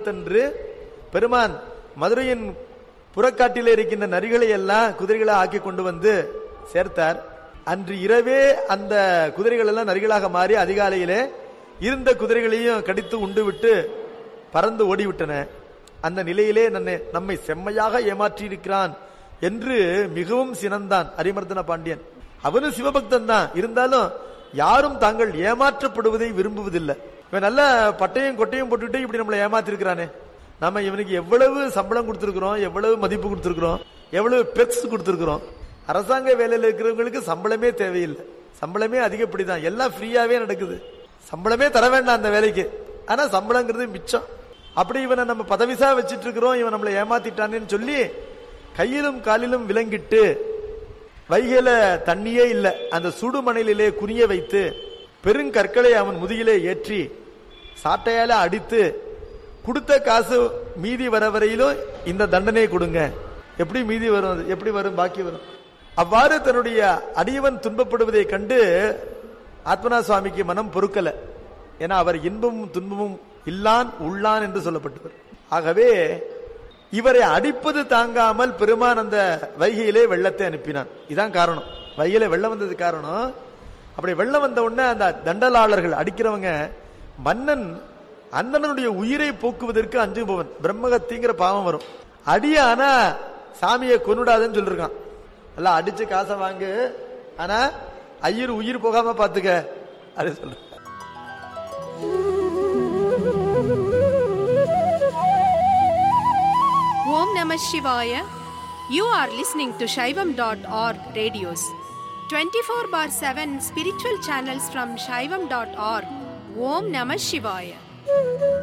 சிவபக்தன்று பெருமான் மதுரையின் புறக்காட்டிலே இருக்கின்ற நரிகளை எல்லாம் குதிரைகளை ஆக்கி கொண்டு வந்து சேர்த்தார் அன்று இரவே அந்த குதிரைகள் எல்லாம் நரிகளாக மாறி அதிகாலையிலே இருந்த குதிரைகளையும் கடித்து உண்டு விட்டு பறந்து ஓடிவிட்டன அந்த நிலையிலே நன்னை நம்மை செம்மையாக ஏமாற்றி இருக்கிறான் என்று மிகவும் சினந்தான் அரிமர்தன பாண்டியன் அவனும் சிவபக்தன் தான் இருந்தாலும் யாரும் தாங்கள் ஏமாற்றப்படுவதை விரும்புவதில்லை இவன் நல்ல பட்டையும் கொட்டையும் போட்டுட்டு இப்படி நம்மளை ஏமாத்திருக்கிறானே நம்ம இவனுக்கு எவ்வளவு சம்பளம் கொடுத்திருக்கிறோம் எவ்வளவு மதிப்பு கொடுத்திருக்கிறோம் எவ்வளவு பெக்ஸ் கொடுத்திருக்கிறோம் அரசாங்க வேலையில இருக்கிறவங்களுக்கு சம்பளமே தேவையில்லை சம்பளமே அதிகப்படிதான் எல்லாம் ஃப்ரீயாவே நடக்குது சம்பளமே தர வேண்டாம் அந்த வேலைக்கு ஆனா சம்பளங்கிறது மிச்சம் அப்படி இவனை நம்ம பதவிசா வச்சிட்டு இருக்கிறோம் இவன் நம்மளை ஏமாத்திட்டானேன்னு சொல்லி கையிலும் காலிலும் விலங்கிட்டு வைகையில தண்ணியே இல்ல அந்த சுடுமணலிலே குறிய வைத்து பெருங்கற்களை அவன் முதுகிலே ஏற்றி சாட்டையால அடித்து கொடுத்த காசு மீதி வர வரையிலும் இந்த தண்டனையை கொடுங்க எப்படி மீதி வரும் அது? எப்படி வரும் பாக்கி வரும் அவ்வாறு தன்னுடைய அடியவன் துன்பப்படுவதை கண்டு ஆத்மனா சுவாமிக்கு மனம் பொறுக்கல ஏன்னா அவர் இன்பமும் துன்பமும் இல்லான் உள்ளான் என்று சொல்லப்பட்டவர் ஆகவே இவரை அடிப்பது தாங்காமல் பெருமான் அந்த வைகையிலே வெள்ளத்தை அனுப்பினான் இதான் காரணம் வைகையில வெள்ளம் வந்தது காரணம் அப்படி வெள்ளம் வந்த உடனே அந்த தண்டலாளர்கள் அடிக்கிறவங்க மன்னன் அண்ணனுடைய உயிரை போக்குவதற்கு அஞ்சுபவன் பிரம்மகத்திங்கிற பாவம் வரும் அடிய ஆனா சாமியை கொன்னுடாதுன்னு சொல்லிருக்கான் நல்லா அடிச்சு காசை வாங்கு ஆனா ஐயர் உயிர் போகாம பாத்துக்க அப்படின்னு சொல்ற Om Namah Shivaya. You are listening to Shaivam.org radios. 24 bar 7 spiritual channels from Shaivam.org. Om Namah Shivaya.